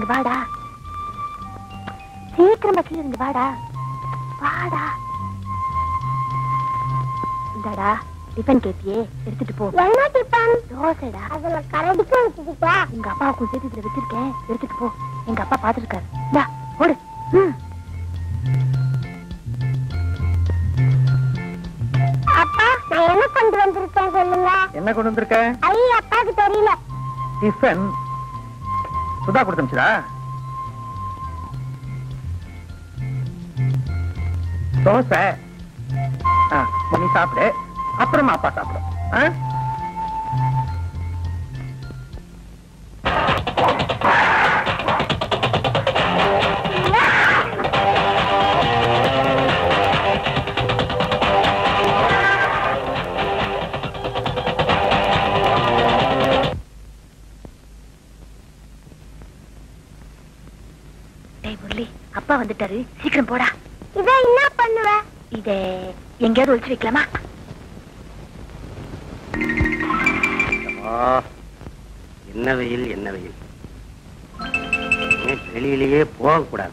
இருந்து வாடா சீக்கிரமா கீழே இருந்து வாடா வாடா இந்தாடா டிஃபன் கேப்பியே எடுத்துட்டு போ என்ன டிஃபன் தோசைடா அதுல கரடிக்கும் வச்சுக்கிட்டா உங்க அப்பாவுக்கும் சேர்த்து இதுல வச்சிருக்கேன் எடுத்துட்டு போ எங்க அப்பா பாத்துருக்காரு இந்தா ஓடு ம் அப்பா நான் என்ன கொண்டு வந்திருக்கேன் சொல்லுங்க என்ன கொண்டு வந்திருக்க ஐ அப்பாவுக்கு தெரியல டிஃபன் சுதா கொடுத்தமிச்சதா தோசை ஆ, நீ சாப்பிடு அப்புறமா அப்பா சாப்பிடும் ஆ? டேய் முரளி அப்பா வந்துட்டாரு சீக்கிரம் போடா இத என்ன பண்ணுவ இத எங்கேயாவது ஒளிச்சு வைக்கலாமா என்ன வெயில் என்ன வெயில் இனிமே வெளியிலேயே போகக்கூடாது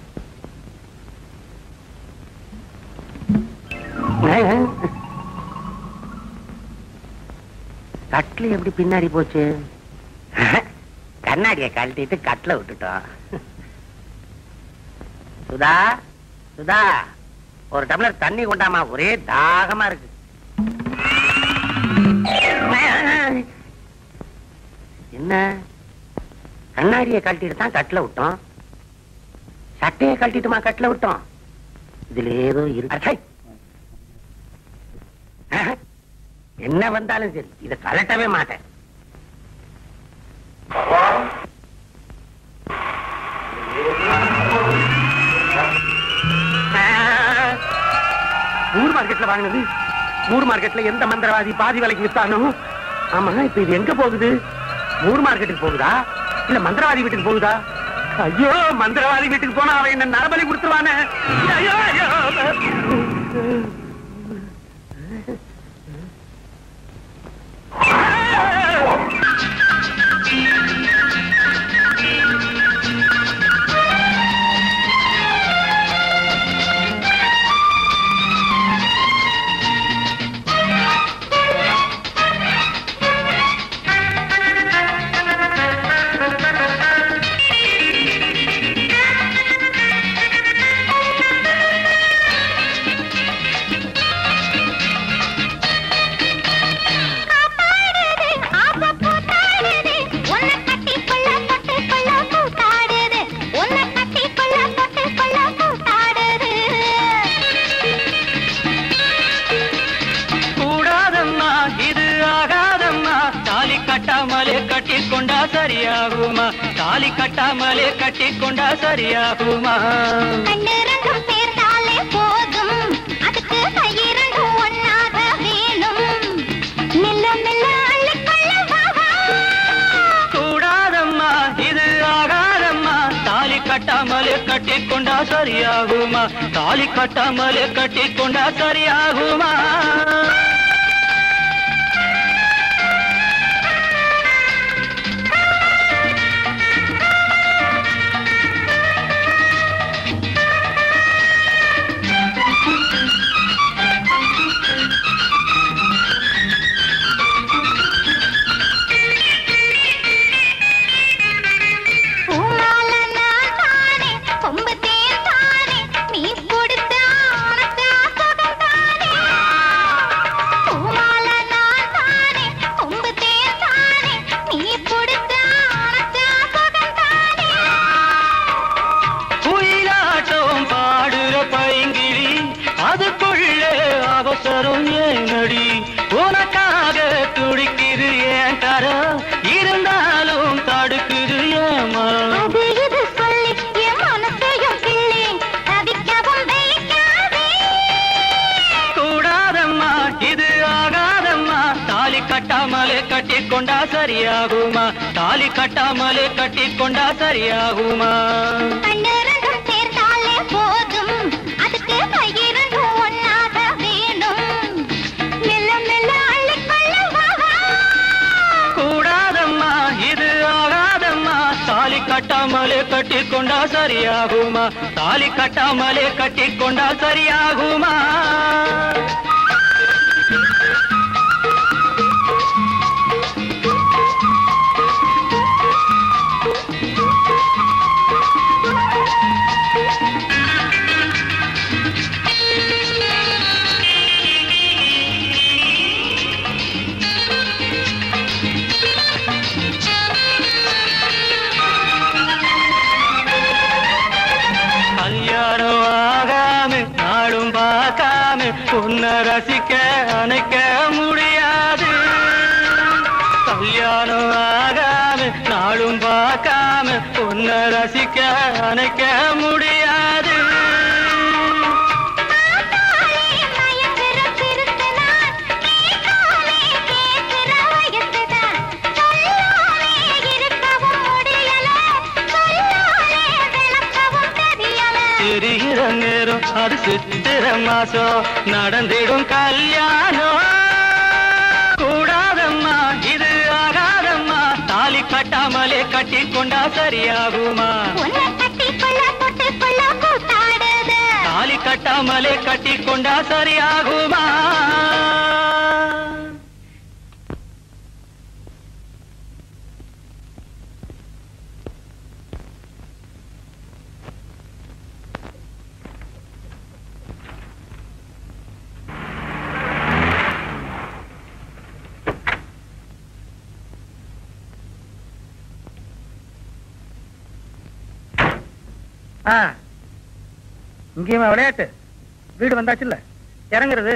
கட்லு எப்படி பின்னாடி போச்சு கண்ணாடியை கழட்டிட்டு கட்டில விட்டுட்டோம் சுதா சுதா ஒரு டம்ளர் தண்ணி கொண்டாமா ஒரே தாகமா இருக்கு என்ன கண்ணாடியை கழட்டிட்டு தான் கட்டில விட்டோம் சட்டையை கழட்டிட்டுமா கட்டில விட்டோம் இதுல ஏதோ இருக்கு அஹ், என்ன வந்தாலும் சரி இதை கலட்டவே மாட்டேன் அஹ், ஊர் மார்க்கெட்ல வாங்கினது ஊர் மார்க்கெட்ல எந்த மந்திரவாதி பாதி விலைக்கு வித்தானோ ஆமா இப்ப இது எங்க போகுது ஊர் மார்க்கெட்டுக்கு போகுதா இல்ல மந்திரவாதி வீட்டுக்கு போகுதா ஐயோ மந்திரவாதி வீட்டுக்கு போனா அவன் என்ன நரபலி கொடுத்துருவானே ஐயோ ஐயோ கூடாதம்மா இது ஆகாதம்மா தாலி கட்டாமலே கட்டி கொண்டா சரியாகுமா தாலி கட்டாமலே கட்டி கொண்டா சரியாகுமா கூடாதம்மா இது ஆகாதம்மா தாலி கட்டாமலே கட்டி கொண்டா சரியாகுமா தாலி கட்டாமலே கட்டி கொண்டா சரியாகுமா குயிலாட்டம் பாடுற பைங்கிழி அதுக்குள்ளே அவசரம் ஏனடி உனக்காக துடிக்குது ஏன் கரோ இருந்தாலும் தடுக்குது ஏமா கூடாதம்மா இது ஆகாதம்மா தாலி கட்டாமலே கட்டி கொண்டா சரியாகுமா தாலி கட்டாமலே கட்டி கொண்டா சரியாகுமா கூடாதம்மா இது ஆகாதம்மா தாலி கட்டாமலே கட்டி கட்டிக்கொண்டா சரியாகுமா தாலி கட்டாமலே கட்டிக்கொண்டா சரியாகுமா கல்யாணம் ஆகாம நாளும் பார்க்காம உன்னை ரசிக்க அணைக்க முடியாது கல்யாணம் ஆகாம நாளும் பார்க்காம உன்னை ரசிக்க அணைக்க முடியாது தெரிகிற நேரம் அது சித்திர மாசம் நடந்திடும் கல்யாணம் கூடாதம்மா இது ஆகாதம்மா தாலி கட்டாமலே கட்டி கொண்டா சரியாகுமா தாலி கட்டாமலே கட்டி கொண்டா சரியாகுமா ஆ இங்கேயுமா விளையாட்டு வீடு வந்தாச்சுல்ல இறங்குறது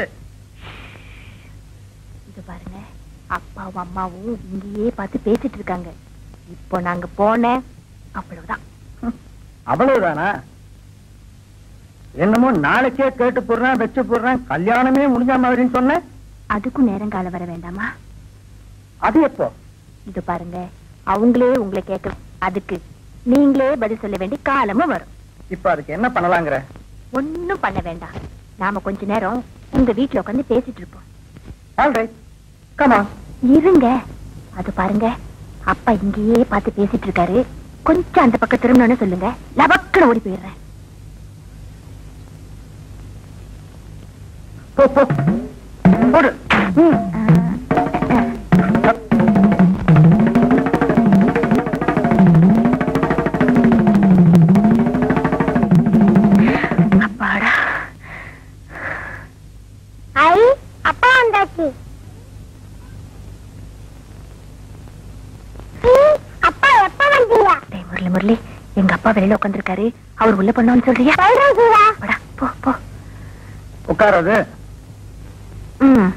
இது பாருங்க அப்பாவும் அம்மாவும் இங்கேயே பார்த்து பேசிட்டு இருக்காங்க இப்போ நாங்க போனேன் அவ்வளவுதான் அவ்வளவுதானா என்னமோ நாளைக்கே கேட்டு போடுறேன் வச்சு போடுறேன் கல்யாணமே முடிஞ்ச மாதிரின்னு சொன்னேன் அதுக்கும் நேரம் காலம் வர வேண்டாமா அது எப்போ இது பாருங்க அவங்களே உங்களை கேட்க அதுக்கு நீங்களே பதில் சொல்ல வேண்டிய காலமும் வரும் இப்ப அதுக்கு என்ன பண்ணலாங்கிற ஒண்ணும் பண்ண வேண்டாம் நாம கொஞ்ச நேரம் உங்க வீட்டுல உட்காந்து பேசிட்டு இருப்போம் ஆல்ரைட் கமா இருங்க அது பாருங்க அப்பா இங்கேயே பார்த்து பேசிட்டு இருக்காரு கொஞ்சம் அந்த பக்கம் திரும்பணும்னு சொல்லுங்க லபக்குன்னு ஓடி போயிடுறேன் போ போ போடு ம். அப்பாடா ஐ அப்பா வந்தாச்சு ம், அப்பா எப்ப வந்தீங்க டேய் முரளி முரளி எங்க அப்பா வெளியில உட்காந்துருக்காரு அவர் உள்ள பண்ணோம்னு சொல்றியா சொல்றேன் ஜீவா வாடா, போ போ உட்காராது ம்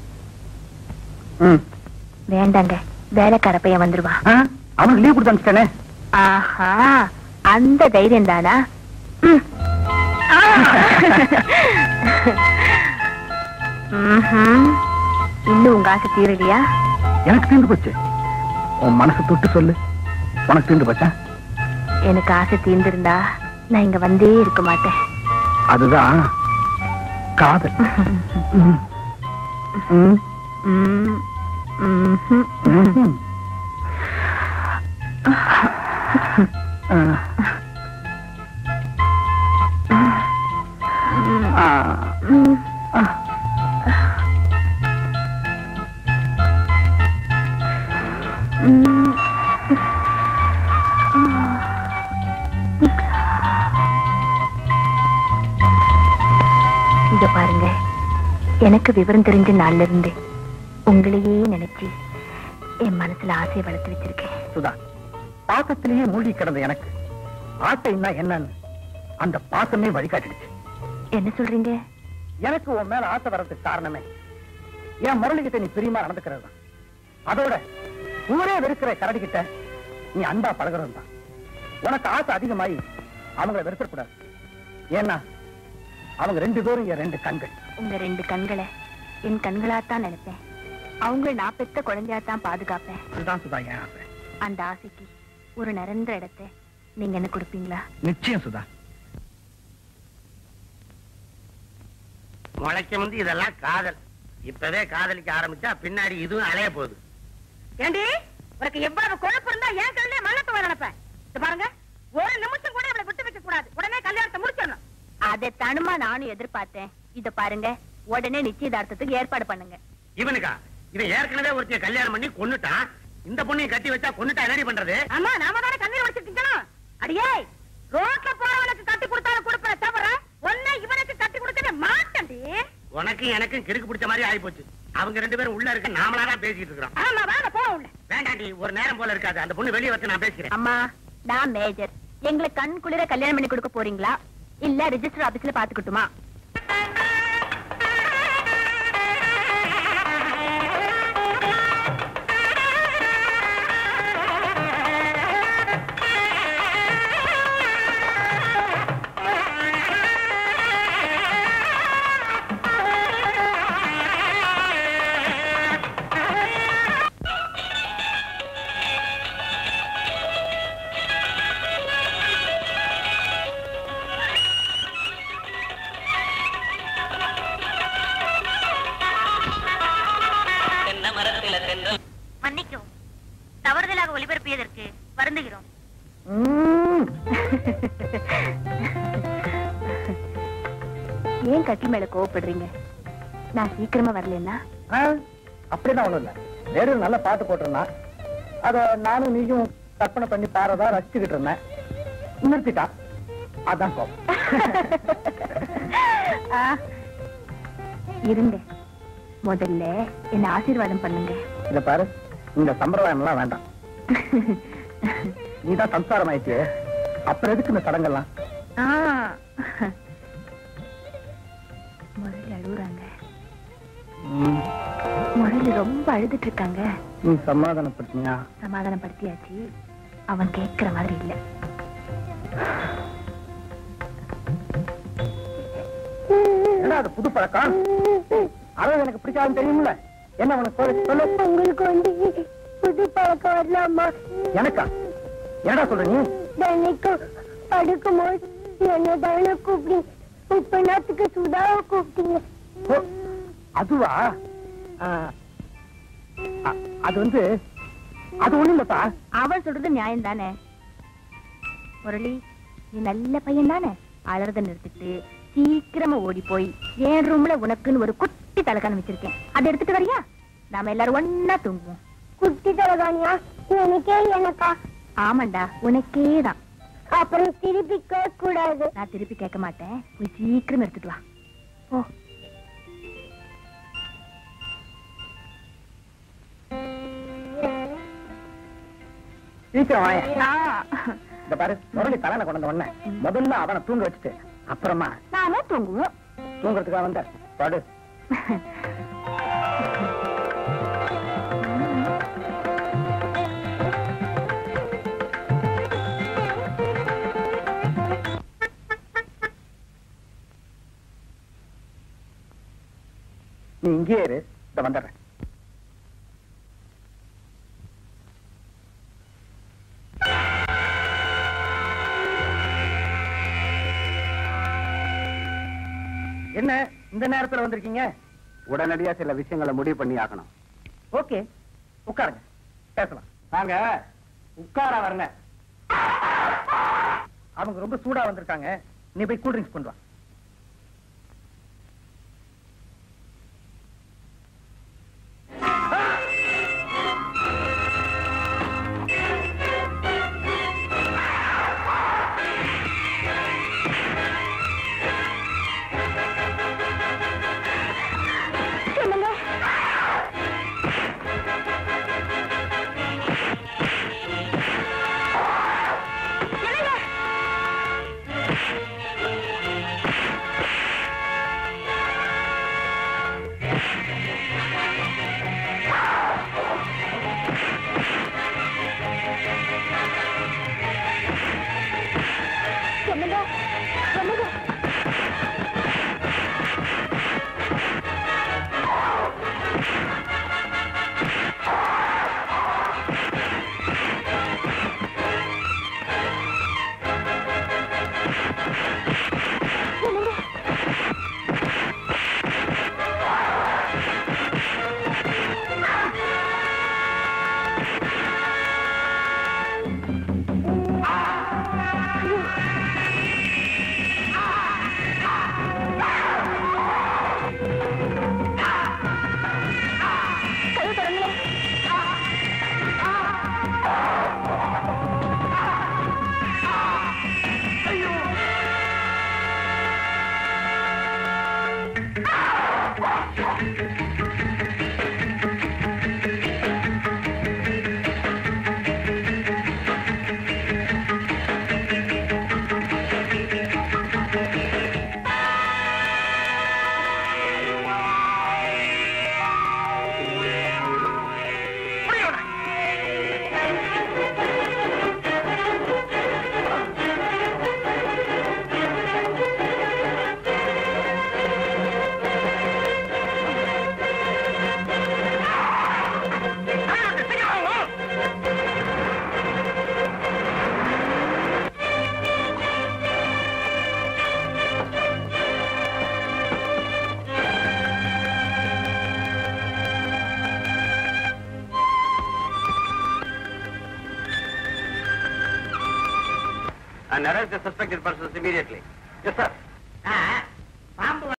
ம் வேண்டாங்க வேலைக்கார பையன் வந்துருவான் ஆ, அவனுக்கு லீவ் கொடுத்து அனுப்பிச்சிட்டேனே ஆஹா அந்த தைரியம் தானா ம். ஆ. ம்ஹும். இன்னும் உங்க ஆசை தீரலையா எனக்கு தீர்ந்து போச்சு உன் மனசு தொட்டு சொல்லு உனக்கு தீர்ந்து போச்சா எனக்கு ஆசை தீர்ந்திருந்தா நான் இங்க வந்தே இருக்க மாட்டேன் அதுதான் காதல் ம். ம். ம். ம்ஹும். ம்ஹும். ஆ. ஆ. ம். ம். இங்க பாருங்க எனக்கு விவரம் தெரிஞ்ச நாள்ல இருந்து உங்களையே நினைச்சு என் மனசுல ஆசையை வளர்த்து வச்சிருக்கேன் சுதா பாசத்திலேயே மூழ்கி கிடந்த எனக்கு ஆசைன்னா என்னன்னு அந்த பாசமே வழிகாட்டிடுச்சு என்ன சொல்றீங்க எனக்கு உன் மேல ஆசை வர்றதுக்கு காரணமே என் முரளிகிட்ட நீ பிரியமா நடந்துக்கிறது தான் அதோட ஊரே வெறுக்கிற கரடி கிட்ட நீ அன்பா பழகிறது தான் உனக்கு ஆசை அதிகமாயி அவங்கள வெறுக்கக்கூடாது ஏன்னா அவங்க ரெண்டு பேரும் என் ரெண்டு கண்கள் உங்க ரெண்டு கண்களை என் கண்களாத்தான் நினைப்பேன் அவங்கள நான் பெத்த குழந்தையாத்தான் பாதுகாப்பேன் இதுதான் சுதா என் ஆசை அந்த ஆசைக்கு ஒரு நிரந்தர இடத்தை நீங்க என்ன கொடுப்பீங்களா நிச்சயம் சுதா முளைக்க வந்து இதெல்லாம் காதல் இப்பவே காதலிக்க ஆரம்பிச்சா பின்னாடி இதுவும் அலைய போகுது ஏண்டி உனக்கு எவ்வளவு குழப்பம் இருந்தா ஏன் கல்லே மல்லப்ப நினைப்பேன் இது பாருங்க ஒரு நிமிஷம் அதை தனுமா நானும் எதிர்பார்த்தேன் இத பாருங்க உடனே நிச்சயதார்த்தத்துக்கு ஏற்பாடு பண்ணுங்க இவனுக்கா இவன் ஏற்கனவே ஒருத்திய கல்யாணம் பண்ணி கொன்னுட்டான் இந்த பொண்ணையும் கட்டி வச்சா கொன்னுட்டா என்னடி பண்றது ஆமா நாம தானே கண்ணீர் வச்சிருக்கோம் அடியே ரோட்ல போறவனுக்கு கட்டி கொடுத்தாலும் கொடுப்பேன் தவிர ஒன்ன இவனுக்கு கட்டி கொடுக்கவே மாட்டேன்டி உனக்கும் எனக்கும் கிறுக்கு பிடிச்ச மாதிரி ஆயி போச்சு அவங்க ரெண்டு பேரும் உள்ள இருக்க நாமளா தான் பேசிட்டு இருக்கிறோம் ஆமா வாங்க போக உள்ள வேண்டாண்டி ஒரு நேரம் போல இருக்காது அந்த பொண்ணு வெளியே வச்சு நான் பேசிக்கிறேன் அம்மா நான் மேஜர் எங்களை கண் குளிர கல்யாணம் பண்ணி கொடுக்க போறீங்களா இல்ல ரிஜிஸ்டர் ஆபீஸ்ல பாத்துக்கிட்டுமா தென்னை மரத்தில தென்றல் மன்னிக்கவும் தவறுதலாக ஒளிபரப்பியதற்கு வருந்துகிறோம் ஏன் கட்டி மேல கோவப்படுறீங்க நான் சீக்கிரமா வரலன்னா ஆ, அப்படிலாம் ஒண்ணும் இல்ல வேறு நல்ல பாட்டு போட்டிருந்தான் அத நானும் நீயும் கற்பனை பண்ணி பாரதா ரசிச்சுக்கிட்டு இருந்தேன் நிறுத்திட்டா அதான் கோபம் ஆ, இருங்க முதல்ல என்ன ஆசீர்வாதம் பண்ணுங்க இத பாரு இந்த சம்பிரதாயம் எல்லாம் வேண்டாம் நீதான் சம்சாரம் ஆயிட்டியே அப்புறம் எதுக்கு இந்த சடங்கெல்லாம் ஆ. முரளி அழுகுறாங்க ம், முரளி ரொம்ப அழுதுட்டு இருக்காங்க நீ சமாதானப்படுத்தியா சமாதானப்படுத்தியாச்சு அவன் கேட்கிற மாதிரி இல்ல என்ன அது புது பழக்கம் அதாவது எனக்கு பிடிக்காதுன்னு தெரியுமில்ல என்ன உனக்கு சொல்லு, சொல்லு உங்களுக்கு வந்து புது பழக்கம் வரலாமா எனக்கா என்னடா சொல்ற நீ தினைக்கும் படுக்கும்போது என்ன தானே கூப்பிட்டீங்க இப்ப நேரத்துக்கு சுதாவை கூப்பிட்டீங்க ஓ, அதுவா ஆ, அ- அது வந்து அது ஒண்ணும் இல்லப்பா அவன் சொல்றது நியாயம் தானே முரளி நீ நல்ல பையன் தானே அலறத நிறுத்திட்டு சீக்கிரமா ஓடி போய் என் ரூம்ல உனக்குன்னு ஒரு குட்டி தலைக்கான வச்சிருக்கேன் அதை எடுத்துட்டு வரியா நாம எல்லாரும் ஒன்னா தூங்குவோம் குட்டி தலைகாணியா எனக்கே எனக்கா ஆமாண்டா உனக்கே தான் அப்புறம் திருப்பி கேட்க கூடாது நான் திருப்பி கேட்க மாட்டேன் போய் சீக்கிரம் எடுத்துட்டு வா ஓ சீக்கிரம் வாயேன் இந்த பாரு முரளி தலையில கொண்டு வந்த உடனே முதல்ல அவனை தூங்க வச்சுட்டு அப்புறமா நாம தூங்குவோம் தூங்குறதுக்காக வந்த படு நீ இங்கேயே இரு இந்த வந்துடுறேன் என்ன இந்த நேரத்துல வந்திருக்கீங்க உடனடியா சில விஷயங்களை முடிவு பண்ணி ஆகணும் ஓகே உட்காருங்க பேசலாம் வாங்க உட்கார வரல அவங்க ரொம்ப சூடா வந்திருக்காங்க நீ போய் கூல் ட்ரிங்க்ஸ் கொண்டு வா and arrest the suspected persons immediately. Yes, sir.